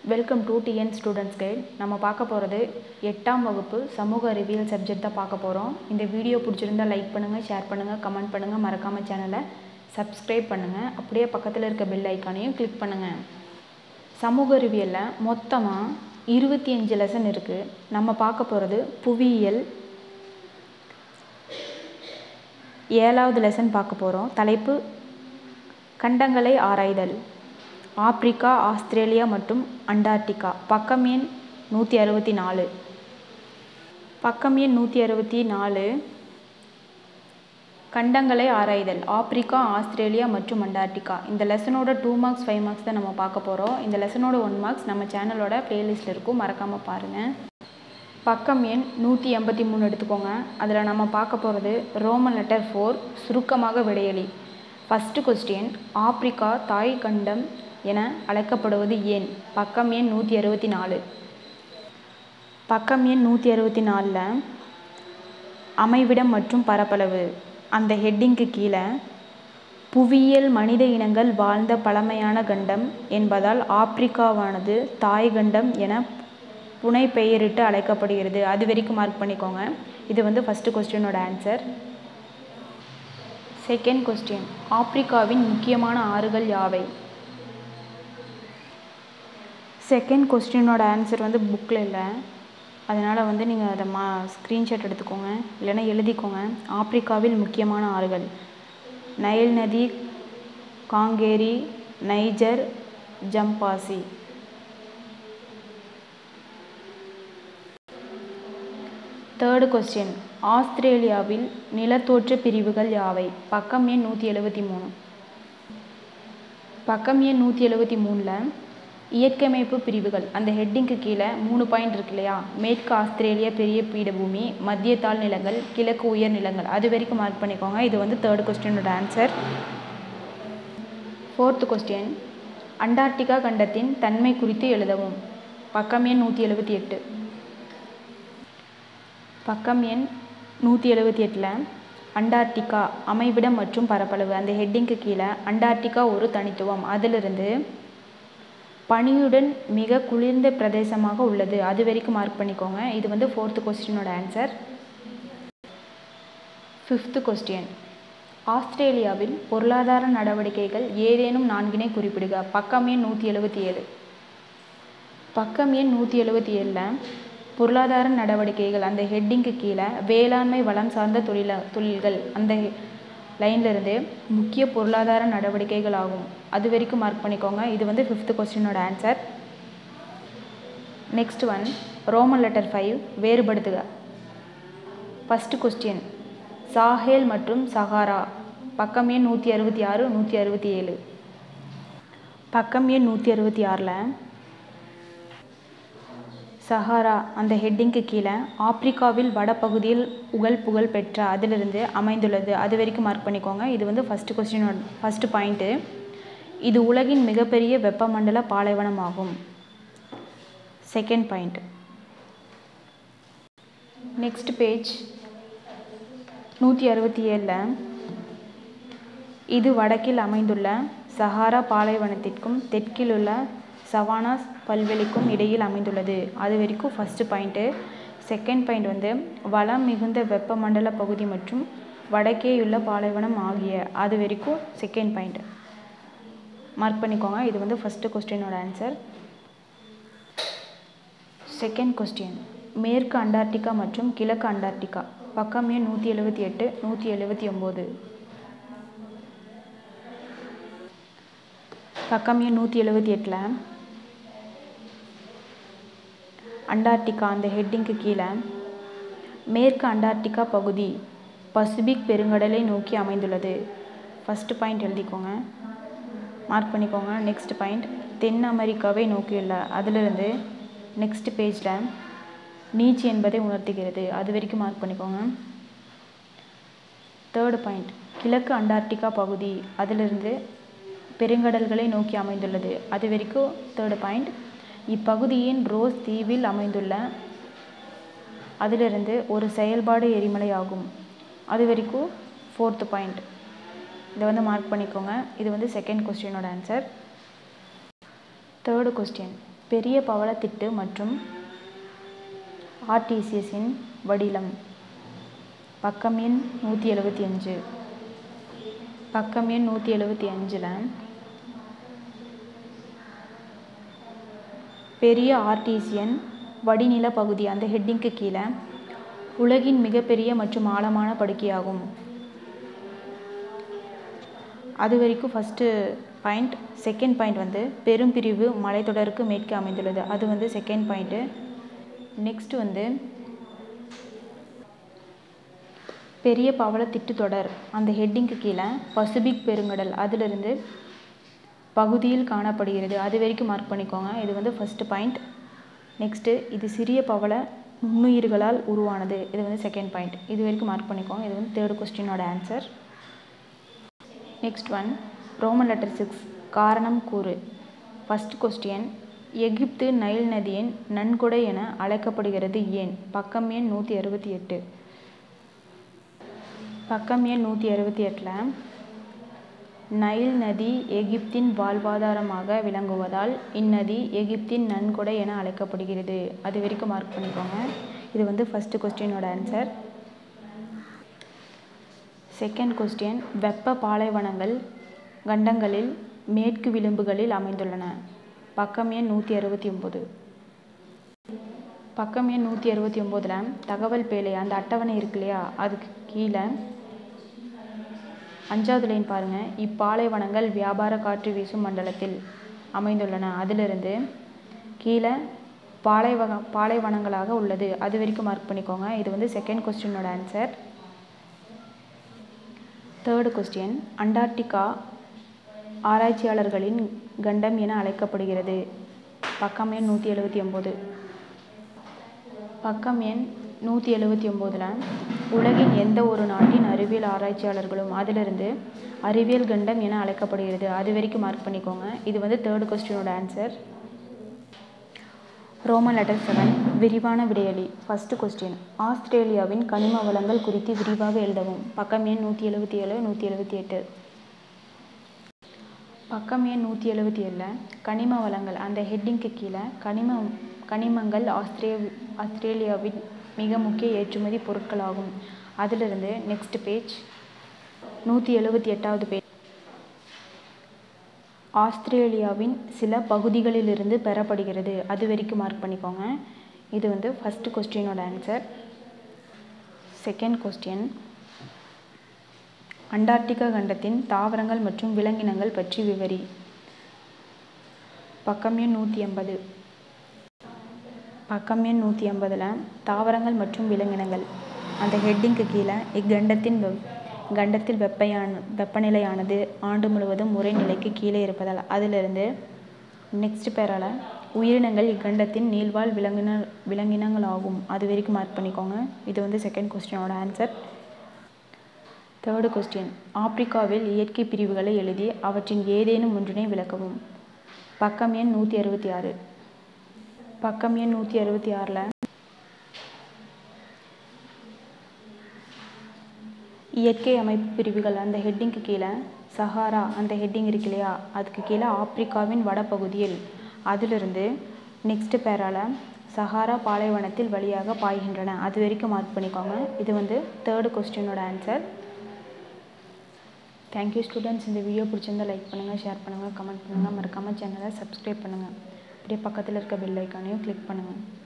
welcome to TN students guide நம்ம பார்க்க போகிறது எட்டாம் வகுப்பு சமூக அறிவியல் சப்ஜெக்ட் தான் பார்க்க போகிறோம் இந்த வீடியோ பிடிச்சிருந்தா லைக் பண்ணுங்கள் ஷேர் பண்ணுங்கள் கமெண்ட் பண்ணுங்கள் மறக்காமல் சேனலை சப்ஸ்கிரைப் பண்ணுங்கள் அப்படியே பக்கத்தில் இருக்க பெல் ஐக்கானையும் கிளிக் பண்ணுங்கள் சமூக அறிவியலில் மொத்தமாக இருபத்தி அஞ்சு லெசன் இருக்குது நம்ம பார்க்க போகிறது புவியியல் ஏழாவது லெசன் பார்க்க போகிறோம் தலைப்பு கண்டங்களை ஆராய்தல் ஆப்பிரிக்கா ஆஸ்திரேலியா மற்றும் அண்டார்டிகா பக்கம் எண் நூற்றி அறுபத்தி நாலு பக்கம் எண் நூற்றி அறுபத்தி நாலு கண்டங்களை ஆராய்தல் ஆப்பிரிக்கா ஆஸ்திரேலியா மற்றும் அண்டார்டிகா இந்த லெசனோட டூ மார்க்ஸ் ஃபைவ் மார்க்ஸ் தான் நம்ம பார்க்க போகிறோம் இந்த லெசனோட ஒன் மார்க்ஸ் நம்ம சேனலோட ப்ளேலிஸ்ட்டில் இருக்கும் மறக்காமல் பாருங்கள் பக்கம் எண் நூற்றி எண்பத்தி மூணு எடுத்துக்கோங்க அதில் நம்ம பார்க்க போகிறது ரோமன் லெட்டர் ஃபோர் சுருக்கமாக விடையளி ஃபஸ்ட்டு கொஸ்டின் ஆப்பிரிக்கா தாய் கண்டம் என அழைக்கப்படுவது ஏன் பக்கம் எண் நூற்றி அறுபத்தி நாலு பக்கம் எண் நூற்றி அறுபத்தி நாலில் அமைவிடம் மற்றும் பரப்பளவு அந்த ஹெட்டிங்க்கு கீழே புவியியல் மனித இனங்கள் வாழ்ந்த பழமையான கண்டம் என்பதால் ஆப்பிரிக்காவானது தாய் கண்டம் என புனை பெயரிட்டு அழைக்கப்படுகிறது அது வரைக்கும் மார்க் பண்ணிக்கோங்க இது வந்து ஃபஸ்ட்டு கொஸ்டினோட ஆன்சர் செகண்ட் கொஸ்டின் ஆப்பிரிக்காவின் முக்கியமான ஆறுகள் யாவை செகண்ட் கொஸ்டினோட ஆன்சர் வந்து புக்கில் இல்லை அதனால் வந்து நீங்கள் அதை மா ஸ்க்ரீன்ஷாட் எடுத்துக்கோங்க இல்லைன்னா எழுதிக்கோங்க ஆப்பிரிக்காவில் முக்கியமான ஆறுகள் நைல் நதி காங்கேரி நைஜர் ஜம்பாசி தேர்டு கொஸ்டின் ஆஸ்திரேலியாவில் நிலத்தோற்ற பிரிவுகள் யாவை பக்கம் எண் நூற்றி எழுபத்தி மூணு பக்கம் எண் நூற்றி எழுபத்தி மூணில் இயற்கமைப்பு பிரிவுகள் அந்த ஹெட்டிங்க்கு கீழே மூணு பாயிண்ட் இருக்கு இல்லையா மேற்கு ஆஸ்திரேலியா பெரிய பீடபூமி மத்திய தாழ் நிலங்கள் கிழக்கு உயர் நிலங்கள் அது வரைக்கும் மார்க் பண்ணிக்கோங்க இது வந்து தேர்ட் கொஸ்டினோட ஆன்சர் ஃபோர்த்து கொஸ்டின் அண்டார்டிகா கண்டத்தின் தன்மை குறித்து எழுதவும் பக்கம் எண் நூற்றி எழுபத்தி எட்டு பக்கம் எண் நூற்றி எழுபத்தி எட்டில் அண்டார்டிகா அமைவிடம் மற்றும் பரப்பளவு அந்த ஹெட்டிங்க்கு கீழே அண்டார்டிகா ஒரு தனித்துவம் அதிலிருந்து பனியுடன் மிக குளிர்ந்த பிரதேசமாக உள்ளது அது வரைக்கும் மார்க் பண்ணிக்கோங்க இது வந்து ஃபோர்த்து கொஸ்டினோட ஆன்சர் ஃபிஃப்த்து கொஸ்டின் ஆஸ்திரேலியாவில் பொருளாதார நடவடிக்கைகள் ஏதேனும் நான்கினை குறிப்பிடுக பக்கம் எண் நூற்றி எழுபத்தி ஏழு பக்கம் எண் நூற்றி எழுபத்தி ஏழில் பொருளாதார நடவடிக்கைகள் அந்த ஹெட்டிங்க்கு கீழே வேளாண்மை வளம் சார்ந்த தொழில தொழில்கள் அந்த லைன்லேருந்து முக்கிய பொருளாதார நடவடிக்கைகள் ஆகும் அது வரைக்கும் மார்க் பண்ணிக்கோங்க இது வந்து ஃபிஃப்த்து கொஸ்டினோட answer next one Roman letter five வேறுபடுத்துக ஃபஸ்ட்டு கொஸ்டின் சாஹேல் மற்றும் சஹாரா பக்கம் எண் நூற்றி அறுபத்தி ஆறு நூற்றி அறுபத்தி ஏழு பக்கம் எண் நூற்றி அறுபத்தி ஆறில் சஹாரா அந்த ஹெட்டிங்க்கு கீழே ஆப்பிரிக்காவில் வடபகுதியில் உகல் புகழ் பெற்ற அதிலிருந்து அமைந்துள்ளது அது வரைக்கும் மார்க் பண்ணிக்கோங்க இது வந்து ஃபஸ்ட்டு கொஸ்டினோட ஃபஸ்ட்டு பாயிண்ட்டு இது உலகின் மிகப்பெரிய வெப்பமண்டல பாலைவனம் ஆகும் செகண்ட் பாயிண்ட் நெக்ஸ்ட் பேஜ் நூற்றி அறுபத்தி ஏழில் இது வடக்கில் அமைந்துள்ள சஹாரா பாலைவனத்திற்கும் தெற்கில் உள்ள சவானாஸ் பல்வெளிக்கும் இடையில் அமைந்துள்ளது அது வரைக்கும் ஃபஸ்ட்டு பாயிண்ட்டு செகண்ட் பாயிண்ட் வந்து வளம் மிகுந்த வெப்பமண்டல பகுதி மற்றும் வடக்கேயுள்ள பாலைவனம் ஆகிய அது வரைக்கும் செகண்ட் பாயிண்ட் மார்க் பண்ணிக்கோங்க இது வந்து ஃபஸ்ட்டு கொஸ்டினோட ஆன்சர் செகண்ட் கொஸ்டின் மேற்கு அண்டார்டிகா மற்றும் கிழக்கு அண்டார்டிகா பக்கம் எண் நூற்றி எழுபத்தி எட்டு நூற்றி எழுபத்தி ஒம்பது பக்கம் எண் நூற்றி எழுபத்தி எட்டில் அண்டார்டிகா அந்த ஹெட்டிங்க்கு கீழே மேற்கு அண்டார்டிகா பகுதி பசிபிக் பெருங்கடலை நோக்கி அமைந்துள்ளது ஃபஸ்ட்டு பாயிண்ட் எழுதிக்கோங்க மார்க் பண்ணிக்கோங்க நெக்ஸ்ட் பாயிண்ட் தென் அமெரிக்காவை நோக்கியுள்ள அதிலிருந்து நெக்ஸ்ட் பேஜில் நீச் என்பதை உணர்த்துகிறது அது வரைக்கும் மார்க் பண்ணிக்கோங்க தேர்டு பாயிண்ட் கிழக்கு அண்டார்டிகா பகுதி அதிலிருந்து பெருங்கடல்களை நோக்கி அமைந்துள்ளது அது வரைக்கும் தேர்டு பாயிண்ட் இப்பகுதியின் ரோஸ் தீவில் அமைந்துள்ள அதிலிருந்து ஒரு செயல்பாடு எரிமலை ஆகும் அது வரைக்கும் ஃபோர்த்து பாயிண்ட் இதை வந்து மார்க் பண்ணிக்கோங்க இது வந்து செகண்ட் கொஸ்டினோட ஆன்சர் தேர்டு கொஸ்டின் பெரிய பவளத்திட்டு மற்றும் ஆர்டிசிஎஸின் வடிலம் பக்கம் எண் நூற்றி எழுபத்தி அஞ்சு பக்கம் எண் நூற்றி எழுபத்தி அஞ்சில் பெரிய ஆர்டிசியன் வடிநில பகுதி அந்த ஹெட்டிங்க்கு கீழே உலகின் மிகப்பெரிய மற்றும் ஆழமான படுக்கையாகும் அது வரைக்கும் ஃபஸ்ட்டு பாயிண்ட் செகண்ட் பாயிண்ட் வந்து பெரும்பிரிவு மலைத்தொடருக்கு மேற்கே அமைந்துள்ளது அது வந்து செகண்ட் பாயிண்ட்டு நெக்ஸ்ட் வந்து பெரிய பவளத்திட்டு தொடர் அந்த ஹெட்டிங்க்கு கீழே பசிபிக் பெருங்கடல் அதிலிருந்து பகுதியில் காணப்படுகிறது அது வரைக்கும் மார்க் பண்ணிக்கோங்க இது வந்து ஃபஸ்ட்டு பாயிண்ட் நெக்ஸ்ட்டு இது சிறிய பவள நுண்ணுயிர்களால் உருவானது இது வந்து செகண்ட் பாயிண்ட் இது வரைக்கும் மார்க் பண்ணிக்கோங்க இது வந்து தேர்ட் கொஸ்டினோட answer next one Roman letter six காரணம் கூறு ஃபஸ்ட் கொஸ்டின் எகிப்து நைல் நதியின் நன்கொடை என அழைக்கப்படுகிறது ஏன் பக்கம் எண் நூற்றி அறுபத்தி எட்டு பக்கம் எண் நூற்றி அறுபத்தி எட்டில் நைல் நதி எகிப்தின் வாழ்வாதாரமாக விளங்குவதால் இந்நதி எகிப்தின் நன்கொடை என அழைக்கப்படுகிறது அது வரைக்கும் மார்க் பண்ணிக்கோங்க இது வந்து ஃபஸ்ட்டு கொஸ்டினோட ஆன்சர் செகண்ட் கொஸ்டின் வெப்ப பாலைவனங்கள் கண்டங்களில் மேற்கு விளிம்புகளில் அமைந்துள்ளன பக்கம் எண் நூற்றி அறுபத்தி ஒம்பது பக்கம் எண் நூற்றி அறுபத்தி ஒம்போதில் தகவல் பேழை அந்த அட்டவணை இருக்கு இல்லையா அதுக்கு கீழே அஞ்சாவது லைன் பாருங்கள் இப்பாலைவனங்கள் வியாபார காற்று வீசும் மண்டலத்தில் அமைந்துள்ளன அதிலிருந்து கீழே பாலைவக பாலைவனங்களாக உள்ளது அது வரைக்கும் மார்க் பண்ணிக்கோங்க இது வந்து செகண்ட் கொஸ்டினோட ஆன்சர் தேர்டு கொஸ்டின் அண்டார்டிகா ஆராய்ச்சியாளர்களின் கண்டம் என அழைக்கப்படுகிறது பக்கம் எண் நூற்றி எழுபத்தி ஒம்பது பக்கம் எண் நூற்றி எழுபத்தி ஒம்போதில் உலகின் எந்த ஒரு நாட்டின் அறிவியல் ஆராய்ச்சியாளர்களும் அதிலிருந்து அறிவியல் கண்டம் என அழைக்கப்படுகிறது அது வரைக்கும் மார்க் பண்ணிக்கோங்க இது வந்து தேர்டு கொஸ்டினோட ஆன்சர் ரோமன் லெட்டர் செவன் விரிவான விடையளி ஃபஸ்ட்டு கொஸ்டின் ஆஸ்திரேலியாவின் கனிம வளங்கள் குறித்து விரிவாக எழுதவும் பக்கம் எண் நூற்றி எழுபத்தி ஏழு நூற்றி எழுபத்தி எட்டு பக்கம் எண் நூற்றி எழுபத்தி ஏழில் கனிம வளங்கள் அந்த ஹெட்டிங்க்கு கீழே கனிம கனிமங்கள் ஆஸ்திரே ஆஸ்திரேலியாவின் மிக முக்கிய ஏற்றுமதி பொருட்களாகும் அதிலிருந்து நெக்ஸ்ட் பேஜ் நூற்றி எழுபத்தி எட்டாவது பேஜ் ஆஸ்திரேலியாவின் சில பகுதிகளிலிருந்து பெறப்படுகிறது அது வரைக்கும் மார்க் பண்ணிக்கோங்க இது வந்து ஃபஸ்ட்டு கொஸ்டினோட ஆன்சர் செகண்ட் கொஸ்டின் அண்டார்டிகா கண்டத்தின் தாவரங்கள் மற்றும் விலங்கினங்கள் பற்றி விவரி பக்கம் எண் நூற்றி எண்பது பக்கம் எண் நூற்றி ஐம்பதில் தாவரங்கள் மற்றும் விலங்கினங்கள் அந்த ஹெட்டிங்க்கு கீழே இக்கண்டத்தின் வெப் கண்டத்தில் வெப்பையான வெப்பநிலையானது ஆண்டு முழுவதும் ஒரே நிலைக்கு கீழே இருப்பதால் அதிலிருந்து நெக்ஸ்ட் பேரால் உயிரினங்கள் இக்கண்டத்தின் நீள்வாழ் விலங்கின விலங்கினங்களாகும் அது வரைக்கும் மார்க் பண்ணிக்கோங்க இது வந்து செகண்ட் கொஸ்டினோட ஆன்சர் தேர்டு கொஸ்டின் ஆப்பிரிக்காவில் இயற்கை பிரிவுகளை எழுதி அவற்றின் ஏதேனும் ஒன்றினை விளக்கவும் பக்கம் எண் நூற்றி அறுபத்தி ஆறு பக்கம் எண் நூற்றி அறுபத்தி ஆறில் இயற்கை அமைப்பு பிரிவுகள் அந்த ஹெட்டிங்க்கு கீழே சஹாரா அந்த ஹெட்டிங் இருக்கு இல்லையா அதுக்கு கீழே ஆப்பிரிக்காவின் வடபகுதியில் அதிலிருந்து நெக்ஸ்ட் பேரால் சஹாரா பாலைவனத்தில் வழியாக பாய்கின்றன அது வரைக்கும் மார்க் பண்ணிக்கோங்க இது வந்து தேர்டு கொஸ்டினோட ஆன்சர் தேங்க்யூ ஸ்டூடெண்ட்ஸ் இந்த வீடியோ பிடிச்சிருந்தா லைக் பண்ணுங்கள் ஷேர் பண்ணுங்கள் கமெண்ட் பண்ணுங்கள் மறக்காமல் சேனலை சப்ஸ்கிரைப் பண்ணுங்கள் அப்படியே பக்கத்தில் இருக்க பெல் ஐக்கானையும் கிளிக் பண்ணுங்கள்